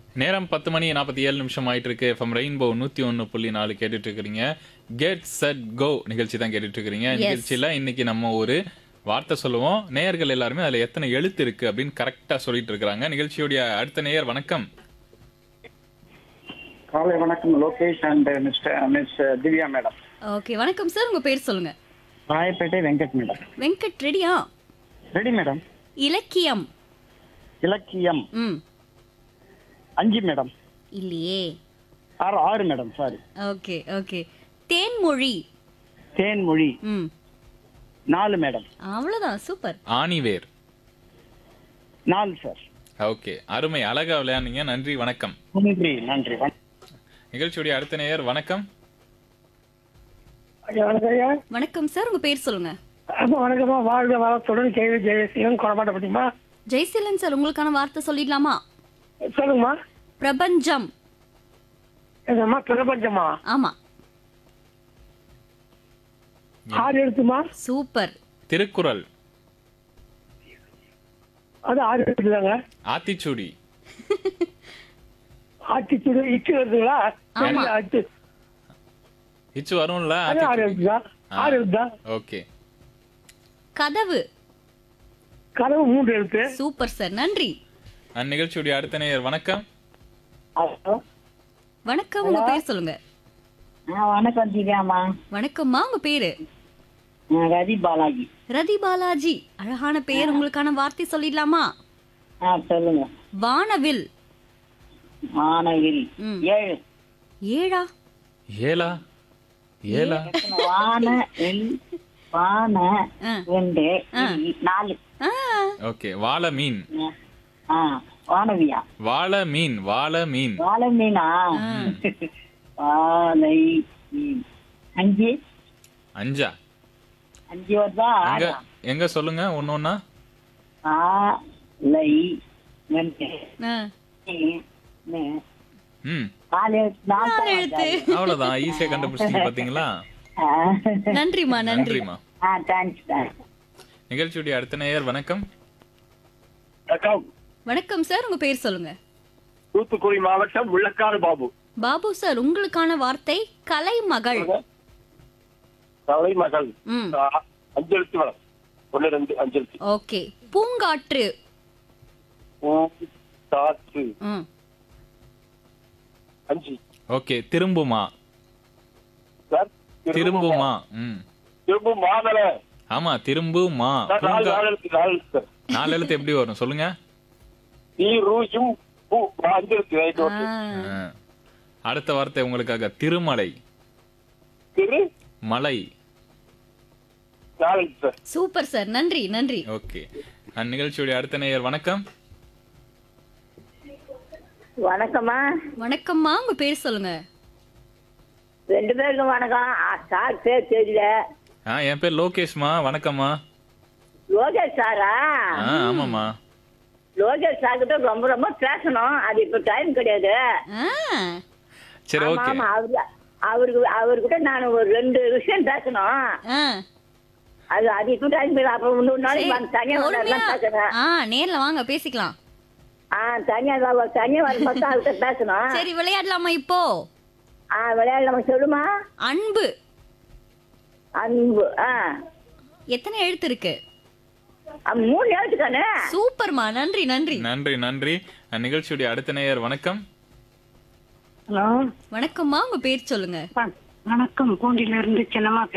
நேரம் பத்து மணி நாற்பத்தி ஏழு நிமிஷம் ஆயிட்டு இருக்கு எஃப்எம் ரெயின்போ நூத்தி ஒன்னு புள்ளி நாலு கேட்டுட்டு இருக்கிறீங்க கெட் செட் கோ நிகழ்ச்சி தான் கேட்டுட்டு இருக்கிறீங்க நிகழ்ச்சியில இன்னைக்கு நம்ம ஒரு வார்த்தை சொல்லுவோம் நேயர்கள் எல்லாருமே அதுல எத்தனை எழுத்து இருக்கு அப்படின்னு கரெக்டா சொல்லிட்டு இருக்காங்க நிகழ்ச்சியுடைய அடுத்த நேயர் வணக்கம் காலை வணக்கம் Lokesh and mister miss Divya madam okay வணக்கம் சார் உங்க பேர் சொல்லுங்க ராயப்பேட்டை வெங்கட் மேடம் வெங்கட் ரெடியா ரெடி மேடம் இலக்கியம் இலக்கியம் ம் அஞ்சு மேடம் இல்லையே ஆறு ஆறு madam sorry okay okay Thenmozhi Thenmozhi ம் நாலு மேடம் அவ்வளவுதான் சூப்பர் ஆணிவேர் நாலு சார் ஓகே அருமை அழகா விளையாடுங்க நன்றி வணக்கம் நன்றி நன்றி வணக்கம். நிகழ்ச்சியுடைய அடுத்த நேயர் வணக்கம் ஐயா, வணக்கம் ஐயா. வணக்கம் சார் உங்க பேர் சொல்லுங்க அப்ப வணக்கம்மா வாழ்க வளத்துடன் கேள்வி ஜெயசீலன் கொடமாட்ட பத்திமா ஜெய்சீலன் சார் உங்களுக்கான வார்த்தை சொல்லிடலாமா சொல்லுங்கம்மா பிரபஞ்சம் என்னம்மா பிரபஞ்சமா ஆமா ஆறு எழுத்துமா சூப்பர் திருக்குறள் அது ஆறு எழுத்து தாங்க ஆத்திச்சூடி ஆத்திச்சுடு இச்சு வருதுங்களா ஆமா. அச்சு இச்சு வரும்ல அது ஆறு எழுத்து தான் ஆறு எழுத்து தான் ஓகே கதவு கதவு மூன்று எழுத்து சூப்பர் சார் நன்றி நிகழ்ச்சியுடைய அடுத்த நேயர் வணக்கம் வணக்கம் உங்க பேர் சொல்லுங்க ஆ வணக்கம் திவ்யாமா வணக்கம்மா உங்க பேரு நான் ரதி பாலாஜி ரதி பாலாஜி அழகான பெயர் உங்களுக்கான வார்த்தை சொல்லிடலாமா ஆ சொல்லுங்க வானவில் வானவில் ம். ஏழு ஏழா ஏலா ஏலா வான வில் வான ஆ. ரெண்டு வில், நாலு ஆ, ஓகே வாழை மீன் ஆ வானவியா வாழை மீன் வாழை மீன் வாழை மீனா வாழை மீன் அஞ்சு அஞ்சா அஞ்சு வருதா எங்க ஆறா? எங்க சொல்லுங்க ஒன்னு ஒன்னா ஆலை ரெண்டு ஆ. மீ, ம் நாலு எழுத்து, நாலு நாலு தான் எழுத்து அவ்வளவுதான் ஈஸியா கண்டுபிடிச்சிட்டீங்க பாத்தீங்களா ஆ. நன்றிமா நன்றி நன்றிமா ஆ தேங்க்ஸ் தேங்க்ஸ் நிகழ்ச்சியுடைய அடுத்த நேயர் வணக்கம் வணக்கம் வணக்கம் சார் உங்க பேர் சொல்லுங்க தூத்துக்குடி மாவட்டம் முள்ளக்காடு பாபு பாபு சார் உங்களுக்கான வார்த்தை கலைமகள் கலை மகள் ம் ஆ, அஞ்சு எழுத்து மேடம் ஒன்னு ரெண்டு அஞ்சு எழுத்து ஓகே பூங்காற்று பூ, காற்று ம் அஞ்சு ஓகே திரும்புமா சார் திரும்புமா ம் திரும்பும் மாதல ஆமா திரும்புமா சார் நாலு பூங்கா நாலு எழுத்து நாலு எழுத்து சார் நாலு எழுத்து எப்படி வரும் சொல்லுங்க நீ ரூயும் பூ ஆ, அஞ்சு எழுத்து ரைட் ஓகே ஆ. ஆ. அடுத்த வார்த்தை உங்களுக்காக திருமலை திரு மலை நாலு எழுத்து சார் சூப்பர் சார் நன்றி நன்றி ஓகே நிகழ்ச்சியுடைய அடுத்த நேயர் வணக்கம் வணக்கம்மா வணக்கம்மா உங்க பேர் சொல்லுங்க ரெண்டு பேருக்கும் வணக்கம் ஆ, சார் பேர் தெரியல ஆ என் பேர் லோகேஷ்மா வணக்கம்மா லோகேஷ் சாரா ஆ ஆமாம்மா லோகேஷ் சார் கிட்ட ரொம்ப ரொம்ப பேசணும் அது இப்ப டைம் கிடையாது ஆ சரி ஆமா ஓகே ஆமா அவரு அவருக்கு அவர்கிட்ட நான் ஒரு ரெண்டு விஷயம் பேசணும் ஆ அது அது இப்ப டைம் இல்லை அப்ப இன்னொரு நாளைக்கு சரி, வந்து தனியா பொறுமையா வரலாம் பேசுறேன் ஆ நேர்ல வாங்க பேசிக்கலாம் ஆ தனியா வா- தனியா வர பார்த்தா அவர்கிட்ட பேசணும் சரி விளையாடலாமா இப்போ ஆ விளையாடலாமா சொல்லுமா அன்பு அன்பு ஆ எத்தனை எழுத்து இருக்கு ஆ, மூணு எழுத்துக்கானே சூப்பர்மா நன்றி நன்றி நன்றி நன்றி நிகழ்ச்சியுடைய அடுத்த நேயர் வணக்கம் ஹலோ வணக்கம்மா உங்க பேர் சொல்லுங்க வணக்கம் பூண்டில இருந்து சின்னமா